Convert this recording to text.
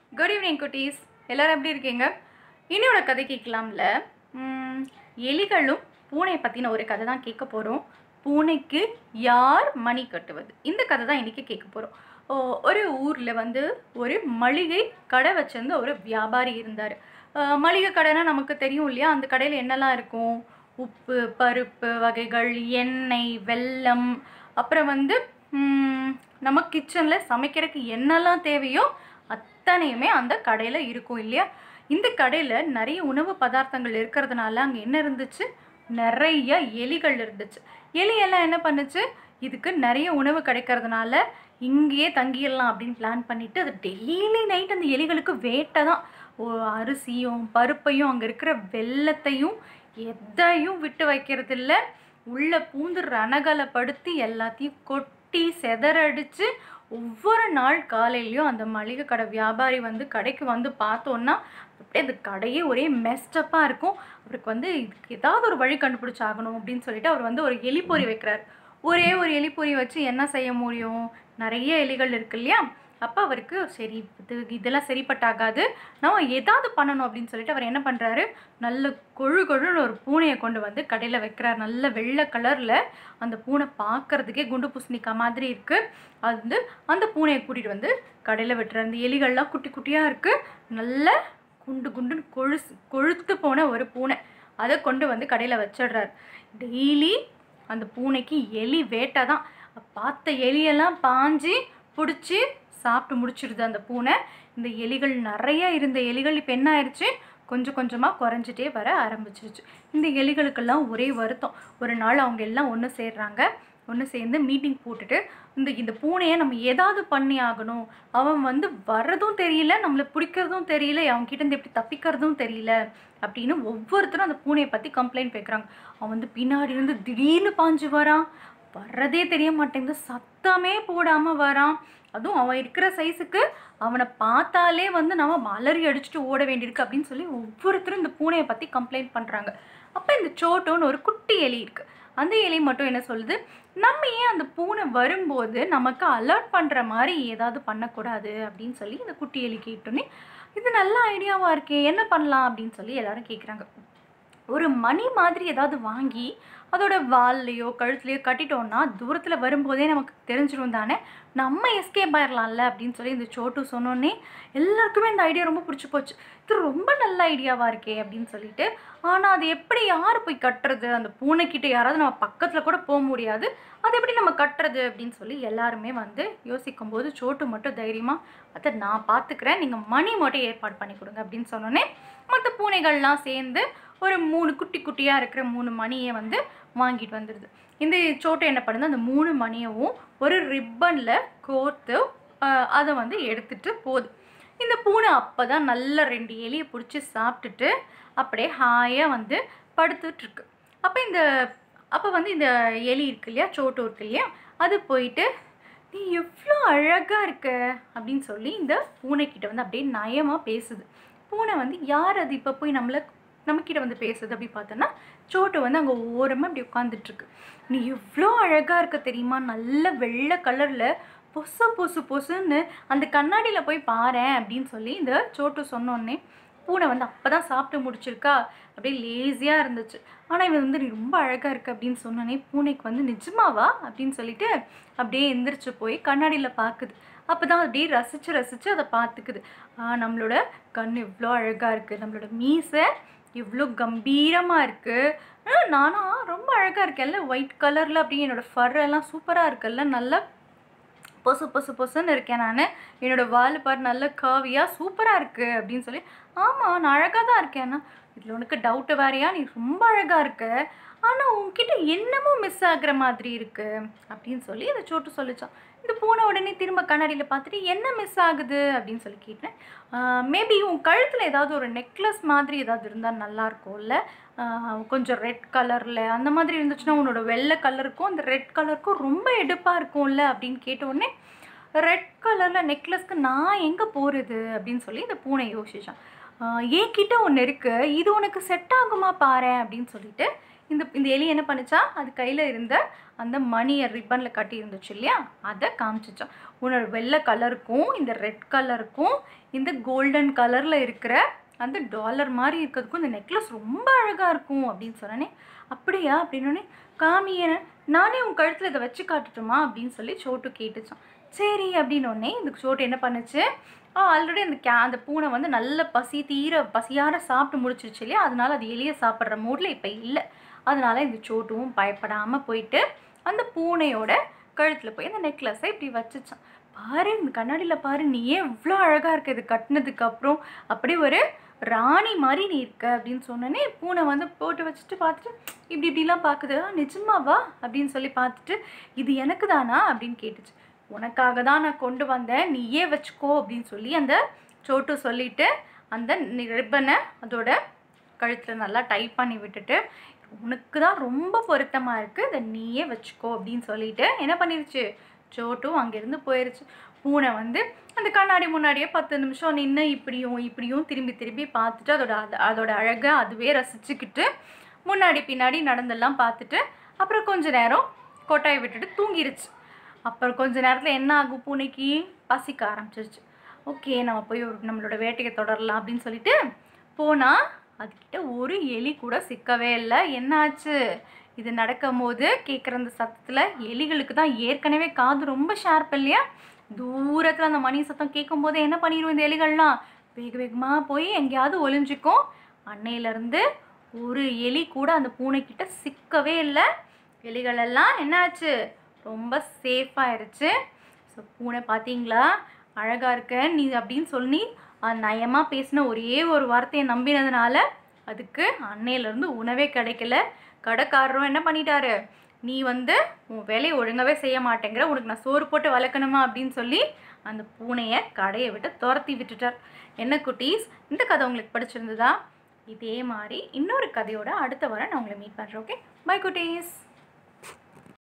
good evening குட்டீஸ் எல்லாரும் எப்படி இருக்கீங்க இன்னொரு கதை கேட்கலாம்ல உம், எலிகளும் பூனை பற்றின ஒரு கதை தான் கேட்க போகிறோம் பூனைக்கு யார் மணி கட்டுவது இந்த கதை தான் இன்றைக்கி கேட்க போகிறோம் ஒரு ஊரில் வந்து ஒரு மளிகை கடை வச்சிருந்த ஒரு வியாபாரி இருந்தார் மளிகை கடைனா நமக்கு தெரியும் இல்லையா அந்த கடையில் என்னெல்லாம் இருக்கும் உப்பு பருப்பு வகைகள் எண்ணெய் வெல்லம் அப்புறம் வந்து ம், நம்ம கிச்சனில் சமைக்கிறதுக்கு என்னெல்லாம் தேவையோ அத்தனையுமே அந்த கடையில் இருக்கும் இல்லையா இந்த கடையில் நிறைய உணவு பதார்த்தங்கள் இருக்கிறதுனால அங்கே என்ன இருந்துச்சு நிறைய எலிகள் இருந்துச்சு எலியெல்லாம் என்ன பண்ணுச்சு இதுக்கு நிறைய உணவு கிடைக்கிறதுனால இங்கேயே தங்கிடலாம் அப்படின்னு பிளான் பண்ணிட்டு அது டெய்லி நைட் அந்த எலிகளுக்கு வேட்டை தான் ஓ, அரிசியும் பருப்பையும் அங்கே இருக்கிற வெல்லத்தையும் எதையும் விட்டு வைக்கிறது இல்ல உள்ள பூந்து ரணகலப்படுத்தி எல்லாத்தையும் கொட்டி செதறடிச்சு ஒவ்வொரு நாள் காலையிலையும் அந்த மளிகை கடை வியாபாரி வந்து கடைக்கு வந்து பார்த்தோன்னா அப்படியே அந்த கடையே ஒரே மெஸ்டப்பாக இருக்கும் அவருக்கு வந்து இதுக்கு ஏதாவது ஒரு வழி கண்டுபிடிச்சாகணும் அப்படின்னு சொல்லிட்டு அவர் வந்து ஒரு எலிப்பொறி வைக்கிறார் ஒரே ஒரு எலிப்பொறி வச்சு என்ன செய்ய முடியும் நிறைய எலிகள் இருக்கு இல்லையா அப்போ அவருக்கு சரி இது இதெல்லாம் சரிப்பட்டாகாது நம்ம ஏதாவது பண்ணணும் அப்படின்னு சொல்லிட்டு அவர் என்ன பண்ணுறாரு நல்ல கொழு கொழுன்னு ஒரு பூனையை கொண்டு வந்து கடையில் வைக்கிறார் நல்ல வெள்ளை கலரில் அந்த பூனை பார்க்கறதுக்கே குண்டு பூசணிக்காய் மாதிரி இருக்குது அது வந்து அந்த பூனையை கூட்டிகிட்டு வந்து கடையில் விட்டுறாரு அந்த எலிகள்லாம் குட்டி குட்டியாக இருக்குது நல்ல குண்டு குண்டுன்னு கொழுசு கொழுத்து போன ஒரு பூனை அதை கொண்டு வந்து கடையில் வச்சிடுறாரு டெய்லி அந்த பூனைக்கு எலி வேட்டை தான் பார்த்த எலியெல்லாம் பாஞ்சு பிடிச்சி சாப்பிட்டு முடிச்சிடுது அந்த பூனை இந்த எலிகள் நிறைய இருந்த எலிகள் இப்போ என்ன ஆயிடுச்சு கொஞ்சம் கொஞ்சமாக குறைஞ்சிட்டே வர ஆரம்பிச்சிருச்சு இந்த எலிகளுக்கெல்லாம் ஒரே வருத்தம் ஒரு நாள் அவங்க எல்லாம் ஒன்று சேர்றாங்க ஒன்று சேர்ந்து மீட்டிங் போட்டுட்டு இந்த இந்த பூனையை நம்ம ஏதாவது பண்ணி ஆகணும் அவன் வந்து வர்றதும் தெரியல நம்மளை பிடிக்கிறதும் தெரியல அவன் கிட்ட இருந்து எப்படி தப்பிக்கிறதும் தெரியல அப்படின்னு ஒவ்வொருத்தரும் அந்த பூனையை பற்றி கம்ப்ளைண்ட் கேட்குறாங்க அவன் வந்து பின்னாடி இருந்து திடீர்னு பாஞ்சு வரான் வர்றதே தெரிய மாட்டேங்குது சத்தமே போடாமல் வரான் அதுவும் அவன் இருக்கிற சைஸுக்கு அவனை பார்த்தாலே வந்து நம்ம அலறி அடிச்சுட்டு ஓட வேண்டியிருக்கு அப்படின்னு சொல்லி ஒவ்வொருத்தரும் இந்த பூனையை பற்றி கம்ப்ளைண்ட் பண்ணுறாங்க அப்போ இந்த சோட்டோன்னு ஒரு குட்டி எலி இருக்குது அந்த எலி மட்டும் என்ன சொல்லுது நம்ம ஏன் அந்த பூனை வரும்போது நமக்கு அலர்ட் பண்ணுற மாதிரி ஏதாவது பண்ணக்கூடாது அப்படின்னு சொல்லி இந்த குட்டி எலி கேட்டோன்னே இது நல்ல ஐடியாவாக இருக்கே என்ன பண்ணலாம் அப்படின்னு சொல்லி எல்லாரும் கேட்குறாங்க ஒரு மணி மாதிரி ஏதாவது வாங்கி அதோட வால்லையோ கழுத்துலையோ கட்டிட்டோம்னா தூரத்தில் வரும்போதே நமக்கு தெரிஞ்சிடும் தானே நம்ம எஸ்கேப் ஆயிடலாம்ல அப்படின்னு சொல்லி இந்த சோட்டு சொன்னோன்னே எல்லாருக்குமே இந்த ஐடியா ரொம்ப பிடிச்சி போச்சு இது ரொம்ப நல்ல ஐடியாவாக இருக்கே அப்படின்னு சொல்லிட்டு ஆனால் அது எப்படி யார் போய் கட்டுறது அந்த பூனைக்கிட்ட யாராவது நம்ம பக்கத்தில் கூட போக முடியாது அது எப்படி நம்ம கட்டுறது அப்படின்னு சொல்லி எல்லாருமே வந்து யோசிக்கும் போது சோட்டு மட்டும் தைரியமாக அதை நான் பார்த்துக்கிறேன் நீங்கள் மணி மட்டும் ஏற்பாடு பண்ணி கொடுங்க அப்படின்னு சொன்னோன்னே மற்ற பூனைகள்லாம் சேர்ந்து ஒரு மூணு குட்டி குட்டியாக இருக்கிற மூணு மணியை வந்து வாங்கிட்டு வந்துடுது இந்த சோட்டை என்ன பண்ணுது அந்த மூணு மணியவும் ஒரு ரிப்பனில் கோர்த்து ஆஹ், அதை வந்து எடுத்துட்டு போகுது இந்த பூனை அப்போ தான் நல்ல ரெண்டு எலியை பிடிச்சி சாப்பிட்டுட்டு அப்படியே ஹாயாக வந்து படுத்துட்ருக்கு அப்போ இந்த அப்போ வந்து இந்த எலி இருக்கு இல்லையா சோட்டு இருக்கு இல்லையா அது போயிட்டு நீ எவ்வளோ அழகாக இருக்க அப்படின்னு சொல்லி இந்த பூனைக்கிட்ட வந்து அப்படியே நயமாக பேசுது பூனை வந்து யார் அது இப்போ போய் நம்மளை நம்மக்கிட்ட வந்து பேசுது அப்படி பார்த்தோன்னா சோட்டு வந்து அங்கே ஓரமாக இப்படி உட்காந்துட்ருக்கு நீ எவ்வளோ அழகாக இருக்க தெரியுமா நல்ல வெள்ளை கலரில் பொசு பொசு பொசுன்னு அந்த கண்ணாடியில் போய் பாரேன் அப்படின்னு சொல்லி இந்த சோட்டு சொன்னோன்னே பூனை வந்து அப்போ தான் சாப்பிட்டு முடிச்சிருக்கா அப்படியே லேசியாக இருந்துச்சு ஆனால் இவன் வந்து நீ ரொம்ப அழகாக இருக்கு அப்படின்னு சொன்னோன்னே பூனைக்கு வந்து நிஜமாவா அப்படின்னு சொல்லிட்டு அப்படியே எந்திரிச்சு போய் கண்ணாடியில் பார்க்குது அப்போ தான் அப்படியே ரசித்து ரசித்து அதை பார்த்துக்குது ஆ, நம்மளோட கண் எவ்வளோ அழகாக இருக்குது நம்மளோட மீசை இவ்வளோ கம்பீரமாக இருக்குது நானும் ரொம்ப அழகாக இருக்கேன்ல ஒயிட் கலரில் அப்படியே என்னோடய ஃபர் எல்லாம் சூப்பராக இருக்குல்ல நல்லா பொசு பொசு பொசுன்னு இருக்கேன் நான் என்னோடய வால் பாரு நல்ல காவியாக சூப்பராக இருக்குது அப்படின்னு சொல்லி ஆமாம் நான் அழகாக தான் இருக்கேன்னா இதில் உனக்கு டவுட்டு வேறையா நீ ரொம்ப அழகாக இருக்க ஆனால் உன்கிட்ட என்னமோ மிஸ் ஆகுற மாதிரி இருக்கு அப்படின்னு சொல்லி இந்த சோட்டு சொல்லிச்சான் இந்த பூனை உடனே திரும்ப கண்ணாடியில் பார்த்துட்டு என்ன மிஸ் ஆகுது அப்படின்னு சொல்லி கேட்டேன் மேபி உன் கழுத்தில் ஏதாவது ஒரு நெக்லஸ் மாதிரி ஏதாவது இருந்தால் நல்லா இருக்கும்ல ஆஹ் கொஞ்சம் ரெட் கலரில் அந்த மாதிரி இருந்துச்சுன்னா உன்னோட வெள்ளை கலருக்கும் அந்த ரெட் கலருக்கும் ரொம்ப எடுப்பாக இருக்கும்ல அப்படின்னு கேட்ட உடனே ரெட் கலரில் நெக்லஸ்க்கு நான் எங்கே போகிறது அப்படின்னு சொல்லி இந்த பூனை யோசிச்சான் ஆஹ் என்கிட்ட ஒன்று இருக்குது இது உனக்கு செட் ஆகுமா பாரேன் அப்படின்னு சொல்லிட்டு இந்த இந்த எலி என்ன பண்ணுச்சா அது கையில் இருந்த அந்த மணியை ரிப்பனில் கட்டி இருந்துச்சு இல்லையா அதை காமிச்சிச்சான் உன்னோட வெள்ளை கலருக்கும் இந்த ரெட் கலருக்கும் இந்த கோல்டன் கலரில் இருக்கிற அந்த டாலர் மாதிரி இருக்கிறதுக்கும் இந்த நெக்லஸ் ரொம்ப அழகாக இருக்கும் அப்படின்னு சொன்னனே அப்படியா அப்படின்னோடனே காமிய நானே உன் கழுத்தில் இதை வச்சு காட்டுட்டுமா அப்படின்னு சொல்லி சோட்டு கேட்டுச்சான் சரி அப்படின்னோடனே இந்த சோட்டு என்ன பண்ணுச்சு ஆல்ரெடி அந்த கே அந்த பூனை வந்து நல்ல பசி தீர பசியார சாப்பிட்டு முடிச்சிருச்சு இல்லையா அதனால அது எலியை சாப்பிட்ற மூடில் இப்போ இல்லை அதனால இந்த சோட்டுவும் பயப்படாமல் போயிட்டு அந்த பூனையோட கழுத்தில் போய் அந்த நெக்லஸை இப்படி வச்சுச்சான் பாரு இந்த கண்ணாடியில் பாரு நீயே இவ்வளோ அழகாக இருக்க இது கட்டினதுக்கு அப்புறம் அப்படியே ஒரு ராணி மாதிரி நீ இருக்க அப்படின்னு சொன்னோன்னே பூனை வந்து போட்டு வச்சுட்டு பார்த்துட்டு இப்படி இப்படிலாம் பார்க்குது "ஆ, நிஜமாவா அப்படின்னு சொல்லி பார்த்துட்டு இது எனக்கு தானா அப்படின்னு கேட்டுச்சு உனக்காக தான் நான் கொண்டு வந்தேன் நீயே வச்சுக்கோ அப்படின்னு சொல்லி அந்த சோட்டு சொல்லிட்டு அந்த ரிப்பனை அதோட கழுத்தில் நல்லா டைப் பண்ணி விட்டுட்டு உனக்கு தான் ரொம்ப பொருத்தமாக இருக்குது இதை நீயே வச்சுக்கோ அப்படின்னு சொல்லிட்டு என்ன பண்ணிருச்சு சோட்டும் அங்கேருந்து போயிருச்சு பூனை வந்து அந்த கண்ணாடி முன்னாடியே பத்து நிமிஷம் நின்று இப்படியும் இப்படியும் திரும்பி திரும்பி பார்த்துட்டு அதோட அது அதோட அழகை அதுவே ரசிச்சுக்கிட்டு முன்னாடி பின்னாடி நடந்தெல்லாம் பார்த்துட்டு அப்புறம் கொஞ்ச நேரம் கொட்டாயை விட்டுட்டு தூங்கிருச்சு அப்புறம் கொஞ்ச நேரத்தில் என்ன ஆகும் பூனைக்கு பசிக்க ஆரம்பிச்சிருச்சு ஓகே நம்ம போய் ஒரு நம்மளோட வேட்டையை தொடரலாம் அப்படின்னு சொல்லிட்டு போனால் அதுக்கிட்ட ஒரு எலி கூட சிக்கவே இல்லை என்னாச்சு இது நடக்கும் போது கேட்குற அந்த சத்தத்தில் எலிகளுக்கு தான் ஏற்கனவே காது ரொம்ப ஷார்ப் இல்லையா தூரத்தில் அந்த மணி சத்தம் கேட்கும்போது என்ன பண்ணிடும் இந்த எலிகள்லாம் வேக வேகமாக போய் எங்கேயாவது ஒளிஞ்சிக்கும் அன்னையிலேருந்து ஒரு எலி கூட அந்த பூனைக்கிட்ட சிக்கவே இல்லை எலிகள் எல்லாம் என்னாச்சு ரொம்ப சேஃபாயிருச்சு ஸோ பூனை பார்த்தீங்களா அழகாக இருக்க நீ அப்படின்னு சொல்லி அது நயமாக பேசின ஒரே ஒரு வார்த்தையை நம்பினதுனால அதுக்கு அன்னையிலேருந்து உணவே கிடைக்கல கடைக்காரரும் என்ன பண்ணிட்டாரு நீ வந்து உன் வேலையை ஒழுங்காகவே செய்ய மாட்டேங்கிற உனக்கு நான் சோறு போட்டு வளர்க்கணுமா அப்படின்னு சொல்லி அந்த பூனையை கடையை விட்டு துரத்தி விட்டுட்டார் என்ன குட்டீஸ் இந்த கதை உங்களுக்கு பிடிச்சிருந்ததா இதே மாதிரி இன்னொரு கதையோட அடுத்த வாரம் நான் உங்களை மீட் பண்ணுறேன் ஓகே பை குட்டீஸ்